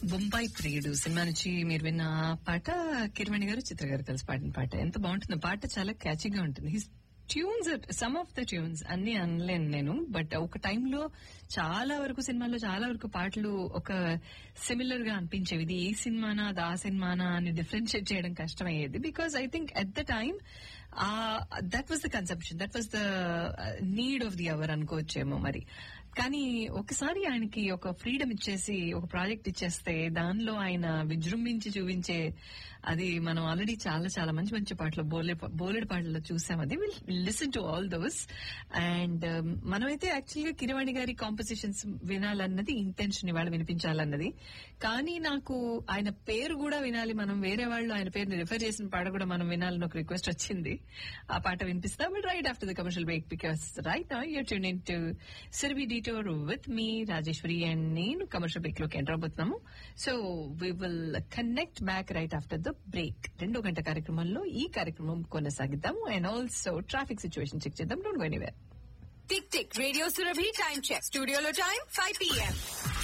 బొంబాయి ప్రియుడు సినిమా నుంచి మీరు విన్న ఆ పాట కిరమణి గారు చిత్ర గారు కలిసి పాడిన పాట ఎంత బాగుంటుంది పాట చాలా క్యాచీగా ఉంటుంది his tunes some of the tunes అన్ని అనలేను నేను బట్ ఒక టైంలో చాలా వరకు సినిమాల్లో చాలా వరకు పాటలు ఒక సిమిలర్ గా అనిపించేవి ఇది ఏ సినిమానా అది ఆ సినిమానా అని డిఫరెన్షియేట్ చేయడం కష్టమయ్యేది because I think at the time that was the conception that was the need of the hour అనుకోవచ్చేమో మరి కానీ ఒకసారి ఆయనకి ఒక ఫ్రీడమ్ ఇచ్చేసి ఒక ప్రాజెక్ట్ ఇచ్చేస్తే దానిలో ఆయన విజృంభించి చూపించే అది మనం ఆల్రెడీ చాలా చాలా మంచి మంచి పాటలు బోలే బోలెడ్ పాటల్లో చూసాం అది will listen to all those and మనమైతే యాక్చువల్గా కిరవాణి గారి కాంపోజిషన్స్ వినాలన్నది ఇంటెన్షన్ ఇవాళ వినిపించాలన్నది కానీ నాకు ఆయన పేరు కూడా వినాలి మనం వేరే వాళ్ళు ఆయన పేరుని రిఫర్ చేసిన పాట కూడా మనం వినాలని ఒక రిక్వెస్ట్ వచ్చింది ఆ పాట వినిపిస్తా but right after the commercial break because right now you're tune in to సిర్వి detour with me Rajeswari and నేను కమర్షియల్ బ్రేక్ లోకి ఎంటర్ అవబోతున్నాము so we will connect back right after the break రెండో గంట కార్యక్రమంలో ఈ కార్యక్రమం కొనసాగిద్దాము and also traffic situation check చేద్దాం don't go anywhere tick tick radio Surabhi time check స్టూడియోలో టైం ఫైవ్ పిఎం